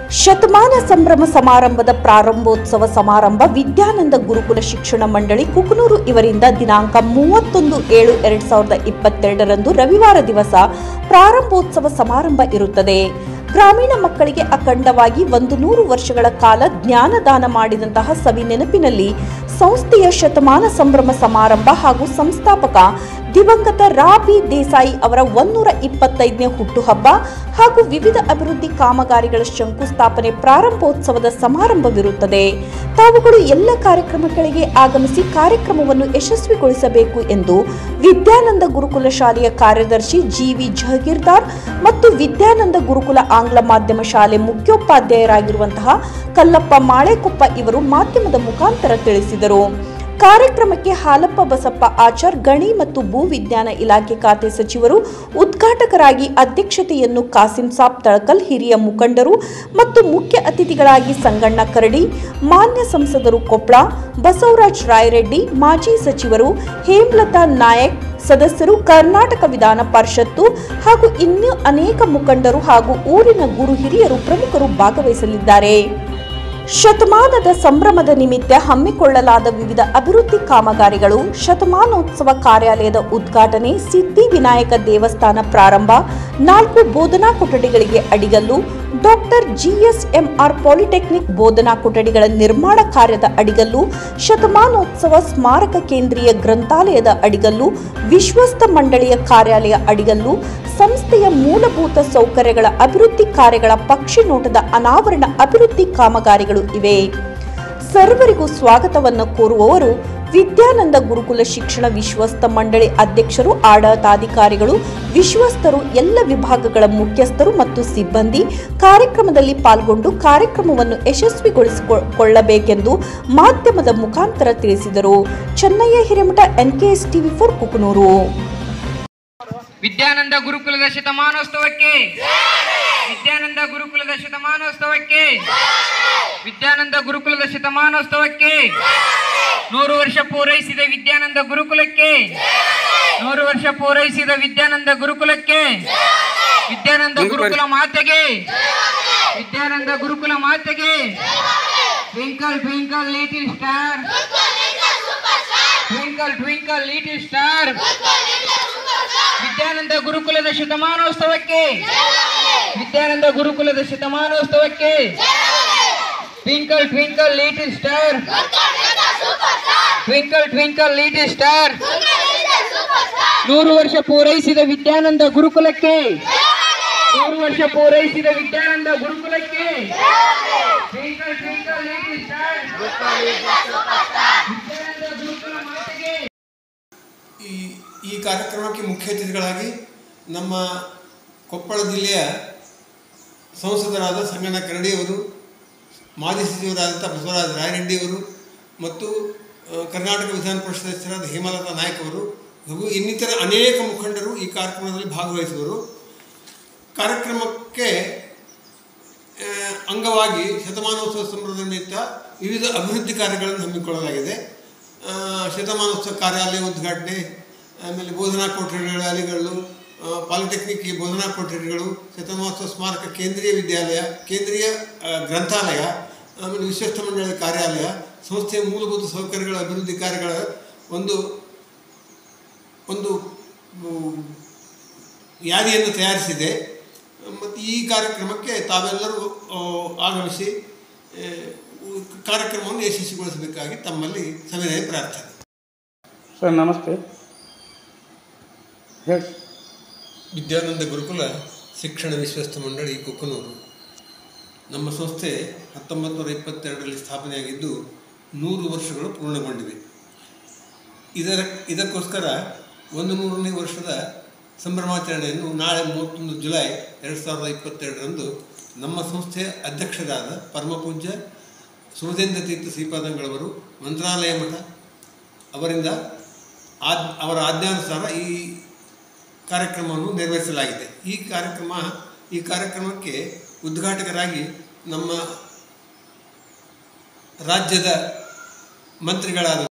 ಶತಮಾನ ಸಂಭ್ರಮ ಸಮಾರಂಭದ ಪ್ರಾರಂಭೋತ್ಸವ ಸಮಾರಂಭ ವಿದ್ಯಾನಂದ ಗುರುಕುಲ ಶಿಕ್ಷಣ ಮಂಡಳಿ ಕುಕನೂರು ಇವರಿಂದ ದಿನಾಂಕ ಮೂವತ್ತೊಂದು ಏಳು ಎರಡ್ ಸಾವಿರದ ಇಪ್ಪತ್ತೆರಡರಂದು ರವಿವಾರ ದಿವಸ ಪ್ರಾರಂಭೋತ್ಸವ ಸಮಾರಂಭ ಇರುತ್ತದೆ ಗ್ರಾಮೀಣ ಮಕ್ಕಳಿಗೆ ಅಖಂಡವಾಗಿ ಒಂದು ನೂರು ವರ್ಷಗಳ ಕಾಲ ಜ್ಞಾನದಾನ ಮಾಡಿದಂತಹ ಸವಿ ನೆನಪಿನಲ್ಲಿ ಸಂಸ್ಥೆಯ ಶತಮಾನ ಸಂಭ್ರಮ ಸಮಾರಂಭ ಹಾಗೂ ಸಂಸ್ಥಾಪಕ ದಿವಂಗತ ರಾ ಬಿ ದೇಸಾಯಿ ಅವರ ಒಂದೂರ ಇಪ್ಪತ್ತೈದನೇ ಹುಟ್ಟುಹಬ್ಬ ಹಾಗೂ ವಿವಿಧ ಅಭಿವೃದ್ಧಿ ಕಾಮಗಾರಿಗಳ ಶಂಕುಸ್ಥಾಪನೆ ಪ್ರಾರಂಭೋತ್ಸವದ ಸಮಾರಂಭವಿರುತ್ತದೆ ತಾವುಗಳು ಎಲ್ಲ ಕಾರ್ಯಕ್ರಮಗಳಿಗೆ ಆಗಮಿಸಿ ಕಾರ್ಯಕ್ರಮವನ್ನು ಯಶಸ್ವಿಗೊಳಿಸಬೇಕು ಎಂದು ವಿದ್ಯಾನಂದ ಗುರುಕುಲ ಶಾಲೆಯ ಕಾರ್ಯದರ್ಶಿ ಜಿವಿ ಜಹಗೀರ್ದಾರ್ ಮತ್ತು ವಿದ್ಯಾನಂದ ಗುರುಕುಲ ಆಂಗ್ಲ ಮಾಧ್ಯಮ ಶಾಲೆ ಮುಖ್ಯೋಪಾಧ್ಯಾಯರಾಗಿರುವಂತಹ ಕಲ್ಲಪ್ಪ ಮಾಳೆಕೊಪ್ಪ ಇವರು ಮಾಧ್ಯಮದ ಮುಖಾಂತರ ತಿಳಿಸಿದರು ಕಾರ್ಯಕ್ರಮಕ್ಕೆ ಹಾಲಪ್ಪ ಬಸಪ್ಪ ಆಚಾರ್ ಗಣಿ ಮತ್ತು ಭೂ ವಿಜ್ಞಾನ ಇಲಾಖೆ ಖಾತೆ ಸಚಿವರು ಉದ್ಘಾಟಕರಾಗಿ ಅಧ್ಯಕ್ಷತೆಯನ್ನು ಕಾಸಿಂ ಸಾಬ್ ತಳಕಲ್ ಹಿರಿಯ ಮುಖಂಡರು ಮತ್ತು ಮುಖ್ಯ ಅತಿಥಿಗಳಾಗಿ ಸಂಗಣ್ಣ ಕರಡಿ ಮಾನ್ಯ ಸಂಸದರು ಕೊಪ್ಪಳ ಬಸವರಾಜ್ ರಾಯರೆಡ್ಡಿ ಮಾಜಿ ಸಚಿವರು ಹೇಮಲತಾ ನಾಯಕ್ ಸದಸ್ಯರು ಕರ್ನಾಟಕ ವಿಧಾನ ಪರಿಷತ್ತು ಹಾಗೂ ಇನ್ನೂ ಅನೇಕ ಮುಖಂಡರು ಹಾಗೂ ಊರಿನ ಗುರು ಹಿರಿಯರು ಪ್ರಮುಖರು ಭಾಗವಹಿಸಲಿದ್ದಾರೆ ಶತಮಾನದ ಸಂಭ್ರಮದ ನಿಮಿತ್ತ ಹಮ್ಮಿಕೊಳ್ಳಲಾದ ವಿವಿಧ ಅಭಿವೃದ್ಧಿ ಕಾಮಗಾರಿಗಳು ಶತಮಾನೋತ್ಸವ ಕಾರ್ಯಾಲಯದ ಉದ್ಘಾಟನೆ ಸಿದ್ಧಿ ವಿನಾಯಕ ದೇವಸ್ಥಾನ ಪ್ರಾರಂಭ ನಾಲ್ಕು ಬೋಧನಾ ಕೊಠಡಿಗಳಿಗೆ ಅಡಿಗಲ್ಲು ಡಾಕ್ಟರ್ ಜಿಎಸ್ಎಂಆರ್ ಪಾಲಿಟೆಕ್ನಿಕ್ ಬೋಧನಾ ಕೊಠಡಿಗಳ ನಿರ್ಮಾಣ ಕಾರ್ಯದ ಅಡಿಗಲ್ಲು ಶತಮಾನೋತ್ಸವ ಸ್ಮಾರಕ ಕೇಂದ್ರೀಯ ಗ್ರಂಥಾಲಯದ ಅಡಿಗಲ್ಲು ವಿಶ್ವಸ್ತ ಮಂಡಳಿಯ ಕಾರ್ಯಾಲಯ ಅಡಿಗಲ್ಲು ಸಂಸ್ಥೆಯ ಮೂಲಭೂತ ಸೌಕರ್ಯಗಳ ಅಭಿವೃದ್ಧಿ ಕಾರ್ಯಗಳ ಪಕ್ಷಿ ನೋಟದ ಅನಾವರಣ ಅಭಿವೃದ್ಧಿ ಕಾಮಗಾರಿಗಳು ಇವೆ ಸರ್ವರಿಗೂ ಸ್ವಾಗತವನ್ನು ಕೋರುವವರು ವಿದ್ಯಾನಂದ ಗುರುಕುಲ ಶಿಕ್ಷಣ ವಿಶ್ವಸ್ತ ಮಂಡಳಿ ಅಧ್ಯಕ್ಷರು ಆಡಳಿತಾಧಿಕಾರಿಗಳು ವಿಶ್ವಸ್ತರು ಎಲ್ಲ ವಿಭಾಗಗಳ ಮುಖ್ಯಸ್ಥರು ಮತ್ತು ಸಿಬ್ಬಂದಿ ಕಾರ್ಯಕ್ರಮದಲ್ಲಿ ಪಾಲ್ಗೊಂಡು ಕಾರ್ಯಕ್ರಮವನ್ನು ಯಶಸ್ವಿಗೊಳಿಸಿಕೊಳ್ಳಬೇಕೆಂದು ಮಾಧ್ಯಮದ ಮುಖಾಂತರ ತಿಳಿಸಿದರು Chennaiah Hiremath NKS TV four Kukanur Vidyananda ಗುರುಕುಲದ ಶತಮಾನೋತ್ಸವಕ್ಕೆ ವಿದ್ಯಾನಂದ ಗುರುಕುಲದ ಶತಮಾನೋತ್ಸವಕ್ಕೆ ವಿದ್ಯಾನಂದ ಗುರುಕುಲದ ಶತಮಾನೋತ್ಸವಕ್ಕೆ ನೂರು ವರ್ಷ ಪೂರೈಸಿದ ವಿದ್ಯಾನಂದ ಗುರುಕುಲಕ್ಕೆ ನೂರು ವರ್ಷ ಪೂರೈಸಿದ ವಿದ್ಯಾನಂದ ಗುರುಕುಲಕ್ಕೆ ವಿದ್ಯಾನಂದ ಗುರುಕುಲ ಮಾತೆಗೆ ವಿದ್ಯಾನಂದ ಗುರುಕುಲ ಮಾತೆಗೆ twinkle twinkle little star twinkle twinkle little star Vidyananda ಗುರುಕುಲದ ಶತಮಾನೋತ್ಸವಕ್ಕೆ ವಿದ್ಯಾನಂದ ಗುರುಕುಲದ ಶತಮಾನೋತ್ಸವಕ್ಕೆ twinkle twinkle little star twinkle twinkle little star ನೂರು ವರ್ಷ ಪೂರೈಸಿದ ವಿದ್ಯಾನಂದ ಗುರುಕುಲಕ್ಕೆ ನೂರು ವರ್ಷ ಪೂರೈಸಿದ ವಿದ್ಯಾನಂದ ಗುರುಕುಲಕ್ಕೆ twinkle twinkle little star Vidyananda Gurukula ಮಾತೆಗೆ ಈ ಈ ಕಾರ್ಯಕ್ರಮಕ್ಕೆ ಮುಖ್ಯ ಅತಿಥಿಗಳಾಗಿ ನಮ್ಮ ಕೊಪ್ಪಳ ಜಿಲ್ಲೆಯ ಸಂಸದರಾದ ಸಂಗಣ್ಣ ಕರಡಿಯವರು ಮಾಜಿ ಸಚಿವರಾದಂಥ ಬಸವರಾಜ ರಾಯರೆಡ್ಡಿಯವರು ಮತ್ತು ಆ, ಕರ್ನಾಟಕ ವಿಧಾನ ಪರಿಷತ್ ಸದಸ್ಯರಾದ ಹೇಮಲತಾ ನಾಯಕ್ ಅವರು ಹಾಗೂ ಇನ್ನಿತರ ಅನೇಕ ಮುಖಂಡರು ಈ ಕಾರ್ಯಕ್ರಮದಲ್ಲಿ ಭಾಗವಹಿಸುವರು ಕಾರ್ಯಕ್ರಮಕ್ಕೆ ಆ, ಅಂಗವಾಗಿ ಶತಮಾನೋತ್ಸವ ಸಂಭ್ರಮದ ನಿಮಿತ್ತ ವಿವಿಧ ಅಭಿವೃದ್ಧಿ ಕಾರ್ಯಗಳನ್ನು ಹಮ್ಮಿಕೊಳ್ಳಲಾಗಿದೆ ಆ, ಶತಮಾನೋತ್ಸವ ಕಾರ್ಯಾಲಯ ಉದ್ಘಾಟನೆ ಆಮೇಲೆ ಬೋಧನಾ ಕೊಠಡಿಗಳ ಅಲಿಗಳು ಆ, ಪಾಲಿಟೆಕ್ನಿಕ್ ಬೋಧನಾ ಕೊಠಡಿಗಳು ಶತಮಾನೋತ್ಸವ ಸ್ಮಾರಕ ಕೇಂದ್ರೀಯ ವಿದ್ಯಾಲಯ ಕೇಂದ್ರೀಯ ಆ, ಗ್ರಂಥಾಲಯ ಆಮೇಲೆ ವಿಶ್ವಸ್ತ ಮಂಡಳಿಯ ಕಾರ್ಯಾಲಯ ಸಂಸ್ಥೆಯ ಮೂಲಭೂತ ಸೌಕರ್ಯಗಳ ಅಭಿವೃದ್ಧಿ ಕಾರ್ಯಗಳ ಒಂದು ಒಂದು ಉಮ್, ಯಾದಿಯನ್ನು ತಯಾರಿಸಿದೆ ಮತ್ತು ಈ ಕಾರ್ಯಕ್ರಮಕ್ಕೆ ತಾವೆಲ್ಲರೂ ಆ, ಆಗಮಿಸಿ ಆ, ಉ- ಕಾರ್ಯಕ್ರಮವನ್ನು ಯಶಸ್ವಿಗೊಳಿಸಬೇಕಾಗಿ ತಮ್ಮಲ್ಲಿ ಸವಿನಯ ಪ್ರಾರ್ಥನೆ ಸರ್ ನಮಸ್ತೆ ಹೇಳಿ ವಿದ್ಯಾನಂದ ಗುರುಕುಲ ಶಿಕ್ಷಣ ವಿಶ್ವಸ್ತ ಮಂಡಳಿ ಕುಕ್ಕನೂರು ನಮ್ಮ ಸಂಸ್ಥೆ ಹತ್ತೊಂಬತ್ತು ನೂರ ಇಪ್ಪತ್ತೆರಡರಲ್ಲಿ ಸ್ಥಾಪನೆಯಾಗಿದ್ದು ನೂರು ವರ್ಷಗಳು ಪೂರ್ಣಗೊಂಡಿವೆ ಇದರ ಇದಕ್ಕೋಸ್ಕರ ಒಂದು ನೂರನೇ ವರ್ಷದ ಸಂಭ್ರಮಾಚರಣೆಯನ್ನು ನಾಳೆ ಮೂವತ್ತೊಂದು ಜುಲೈ ಎರಡು ಸಾವಿರದ ಇಪ್ಪತ್ತೆರಡರಂದು ನಮ್ಮ ಸಂಸ್ಥೆಯ ಅಧ್ಯಕ್ಷರಾದ ಪರಮಪೂಜ್ಯ ಸುಮದೇಂದ್ರ ತೀರ್ಥ ಶ್ರೀಪಾದಂಗಳವರು ಮಂತ್ರಾಲಯ ಮಠ ಅವರಿಂದ ಆದ್ ಅವರ ಆಜ್ಞಾನುಸಾರ ಈ ಕಾರ್ಯಕ್ರಮವನ್ನು ನೆರವೇರಿಸಲಾಗಿದೆ ಈ ಕಾರ್ಯಕ್ರಮ ಈ ಕಾರ್ಯಕ್ರಮಕ್ಕೆ ಉದ್ಘಾಟಕರಾಗಿ ನಮ್ಮ ರಾಜ್ಯದ ಮಂತ್ರಿಗಳಾದ